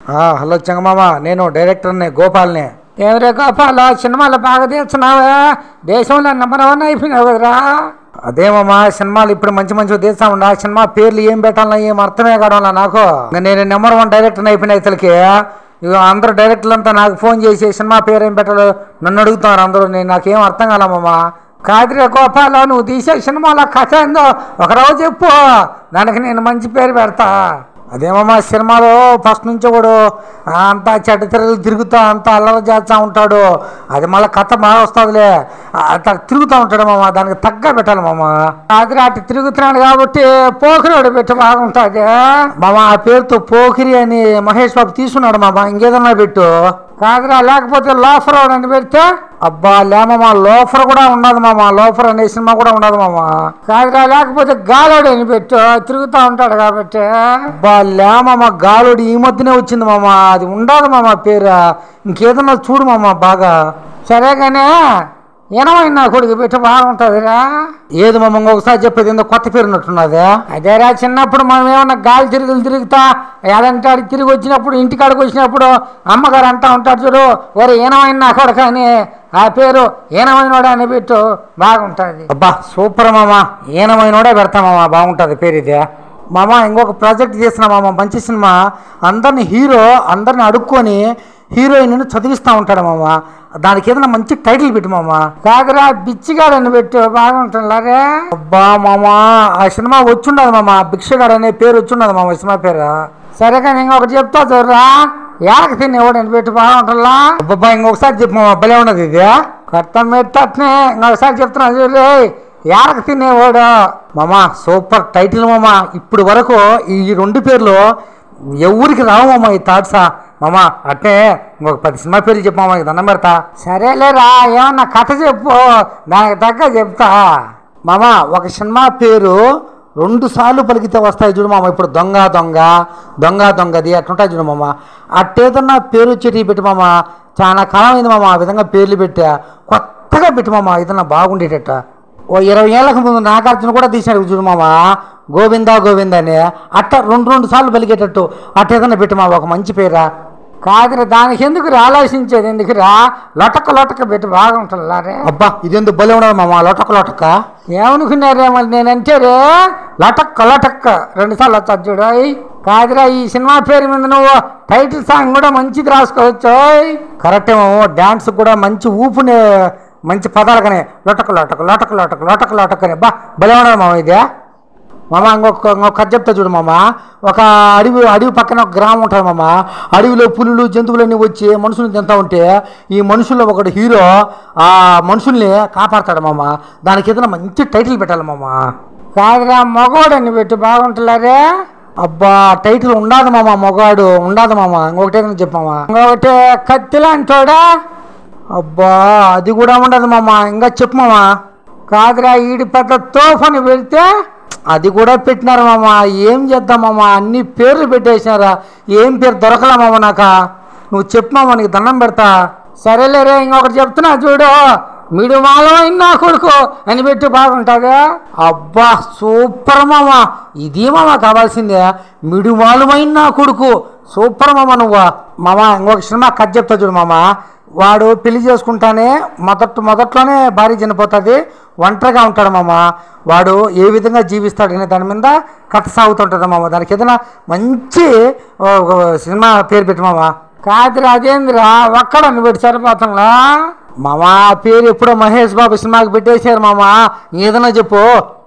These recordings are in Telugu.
ఆ, హలో చెంగమామ నేను డైరెక్టర్ని గోపాల్ని ఏమిరే గోపాల సినిమాలు బాగా తీస్తున్నావా దేశంలో నెంబర్ వన్ అయిపోయినావు కదరా అదేమమ్మా సినిమాలు ఇప్పుడు మంచి మంచి తీస్తా ఉండ సినిమా పేర్లు ఏం పెట్టాలన్నా ఏం అర్థమే కావడంలా నాకు ఇంకా నేను నెంబర్ వన్ డైరెక్టర్ అయిపోయిన ఇతలకి ఇక అందరు డైరెక్టర్లు అంతా నాకు ఫోన్ చేసి సినిమా పేరు ఏం పెట్టాలో నన్ను అడుగుతున్నారు అందరూ నేను నాకేం అర్థం కాలమ్మా కాదురే గోపాల నువ్వు తీసే సినిమాలో కథ ఏందో ఒకరోజు చెప్పు దానికి నేను మంచి పేరు పెడతా అదేమమ్మా సినిమాలో ఫస్ట్ నుంచి కూడా అంతా చెడ్డ తిరగలు తిరుగుతా అంతా అల్లరి చేస్తూ ఉంటాడు అది మళ్ళీ కథ బాగా వస్తుందిలే అట్లా తిరుగుతూ ఉంటాడు మామ దానికి తగ్గ పెట్టాలి మామ కాదురా అటు తిరుగుతున్నాడు కాబట్టి పోకిరోడు పెట్టి బాగుంటుంది మామ ఆ పేరుతో పోకిరి అని మహేష్ బాబు తీసుకున్నాడు మామ ఇంకేదన్నా పెట్టు కాదురా లేకపోతే లోఫరోడ్ అని పెడితే అబ్బా లేమమ్మా లోఫర్ కూడా ఉండదు మామ లోఫర్ అనే సినిమా కూడా ఉండదు మామ కాదురా లేకపోతే గాలోడు అని పెట్టు తిరుగుతూ ఉంటాడు కాబట్టి అబ్బా లేమమ్మ గాలుడి ఈ మధ్యనే వచ్చింది మామ అది ఉండదు మామ పేరు ఇంకేదన్నా చూడు మామ బాగా సరే కానీ ఎనమైన నా కొడుకు పెట్టి బాగుంటుందిరా ఏది మామ ఇంకొకసారి చెప్పేది ఏందో కొత్త పేరు ఉన్నట్టున్నది అదేరా చిన్నప్పుడు మనం ఏమన్నా గాలి తిరుగులు తిరుగుతా ఏదంటే ఆడికి తిరిగి వచ్చినప్పుడు ఇంటికాడికి వచ్చినప్పుడు అమ్మగారు అంటా ఉంటాడు చూడు ఒరే ఈనమైన నా కొడుకు అని ఆ పేరు ఈనమైనోడు అని పెట్టు బాగుంటుంది అబ్బా సూపర్ మామ ఈనమైనోడే పెడతా మామ బాగుంటుంది పేరు ఇది మామ ఇంకొక ప్రాజెక్ట్ చేసిన మామ మంచి సినిమా అందరిని హీరో అందరిని అడుక్కొని హీరోయిన్ చదివిస్తూ ఉంటాడు మామ దానికి ఏదైనా మంచి టైటిల్ పెట్టు మామ కాదురా బిచ్చిగాడని పెట్టు బాగుంటుందిలే అబ్బా మామ ఆ సినిమా వచ్చుండదు మామ భిక్షగాడు అనే పేరు వచ్చుండదు మామ సినిమా పేరు సరే కానీ ఇంకొకటి చెప్తా చూడరా యాక తినేవాడని పెట్టి బాగుంటుందా అబ్బబ్బా ఇంకొకసారి చెప్పు మామ భలే ఉన్నది ఇది కర్తం పెట్టట్నే ఇంకొకసారి చెప్తున్నా చూడు యారకు తినేవాడు మామ సూపర్ టైటిల్ మామ ఇప్పుడు వరకు ఈ రెండు పేర్లు ఎవరికి రావు మామ ఈ థాట్సా మామ అట్నే ఇంకొక పది సినిమా పేర్లు చెప్పు మామ దండం పెడతా సరేలేరా ఏమన్నా కథ చెప్పు దానికి తగ్గ చెప్తా మామ ఒక సినిమా పేరు రెండు సార్లు పలికితే వస్తాయి చూడు మామ ఇప్పుడు దొంగ దొంగ దొంగ దొంగది అట్లుంటాయి చూడు మామ అట్టేదన్నా పేరు వచ్చేటి పెట్టి మామ చాలా కాలం అయింది మామ ఆ విధంగా పేర్లు పెట్టా కొత్తగా పెట్టి మామ ఏదన్నా బాగుండేటట్ట ఓ ఇరవై ఏళ్ళకు ముందు నాగార్జున కూడా తీశాడు చూడు మామ గోవిందా గోవింద అని అట్ట రెండు రెండు సార్లు పలికేటట్టు అట్టేదన్నా పెట్టి మామ ఒక మంచి పేరా కాదురా దానికి ఎందుకు ఆలోచించేది ఎందుకురా లొటక లొటక పెట్టి బాగుంటుందిలారే అబ్బా ఇదెందుకు బలి ఉండదు మామ లొటక లొటక ఏమనుకున్నారేమో నేనంటే రే లటక్క లటక్క రెండు సార్లు వచ్చా చూడు ఓయ్. కాదురా ఈ సినిమా పేరు మీద నువ్వు టైటిల్ సాంగ్ కూడా మంచిది రాసుకోవచ్చు ఓయ్. కరెక్టే మామ డ్యాన్స్ కూడా మంచి ఊపునే మంచి పదాలు కానీ లొటక లొటక లొటక లొటక లొటక లొటక అని బా భలే ఉండదు మామ ఇది మామ ఇంకొక ఇంకొక కథ చెప్తా చూడు మామ ఒక అడవి అడవి పక్కన ఒక గ్రామం ఉంటుంది మామ అడవిలో పులులు జంతువులన్నీ వచ్చి మనుషుల్ని తింటా ఉంటే ఈ మనుషుల్లో ఒకడు హీరో ఆ మనుషుల్ని కాపాడతాడు మామ దానికి ఏదైనా మంచి టైటిల్ పెట్టాలి మామ కాదురా మగోడని పెట్టి బాగుంటుందిలారే అబ్బా టైటిల్ ఉండదు మామ మొగాడు ఉండదు మామ ఇంకొకటి ఏదైనా చెప్పు మామ ఇంకొకటి కత్తిలాంటోడా అబ్బా అది కూడా ఉండదు మామ ఇంకా చెప్పు మామ కాదురా ఈడి పెద్ద తోఫని పెడితే అది కూడా పెట్టినారు మామ ఏం చేద్దాం మామ అన్ని పేర్లు పెట్టేసినారా ఏం పేరు దొరకలా మామ నాక నువ్వు చెప్పు మామ నీకు దండం పెడతా సరేలేరే ఇంకొకటి చెప్తున్నా చూడు మిడు మాలమైన నా కొడుకు అని పెట్టి బాగుంటుంది అబ్బా సూపర్ మామ ఇది మామ కావాల్సిందే మిడుమాలుమైన నా కొడుకు సూపర్ మామ నువ్వు మామ ఇంకొక సినిమా కథ చెప్తా చూడు మామ వాడు పెళ్లి చేసుకుంటానే మొదట మొదట్లోనే భార్య చనిపోతుంది ఒంటరిగా ఉంటాడు మామ వాడు ఏ విధంగా జీవిస్తాడు అనే దాని మీద కథ సాగుతుంటుంది మామ దానికి ఏదైనా మంచి ఓ, ఓ, సినిమా పేరు పెట్టి మామ కాదురా అదేందిరా ఒక్కడని పెట్టి సరిపోతుందా మామ ఆ పేరు ఎప్పుడో మహేష్ బాబు సినిమాకి పెట్టేశారు మామ ఏదైనా చెప్పు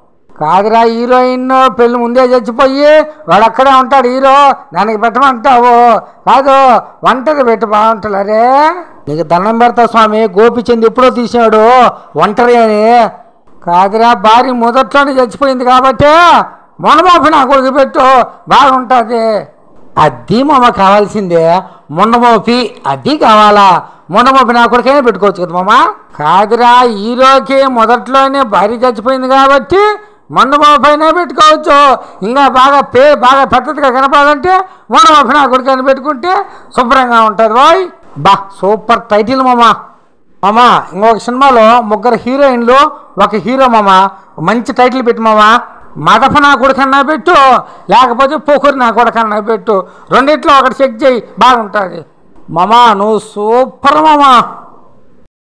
కాదురా హీరోయిన్ పెళ్లి ముందే చచ్చిపోయి వాడు అక్కడే ఉంటాడు హీరో దానికి పెట్టమంటావు కాదు వంటది పెట్టి బాగుంటుందరే నీకు దండం పెడతా స్వామి గోపిచంద్ ఎప్పుడో తీసాడు ఒంటరి అని కాదురా భార్య మొదట్లోనే చచ్చిపోయింది కాబట్టి మొనమోపి నా కొడుకు పెట్టు బాగుంటుంది అది మామ కావాల్సిందే మొండమోపి అది కావాలా మొండమోపి నా కొడుకైనా పెట్టుకోవచ్చు కదా మామ కాదురా హీరోకి మొదట్లోనే భార్య చచ్చిపోయింది కాబట్టి మొండమోపైనా పెట్టుకోవచ్చు ఇంకా బాగా పే బాగా పెద్దదిగా కనపడాలంటే మొండమోపి నా కొడుకు అని పెట్టుకుంటే శుభ్రంగా ఉంటుంది బాయ్ బా సూపర్ టైటిల్ మామ మామ ఇంకొక సినిమాలో ముగ్గురు హీరోయిన్లు ఒక హీరో మామ మంచి టైటిల్ పెట్టి మామ మదఫ నా కొడుకన్నా పెట్టు లేకపోతే పొకురు నా కొడుకన్నా పెట్టు రెండిట్లో ఒకటి చెక్ చేయి బాగుంటుంది మామా నువ్వు సూపర్ మామా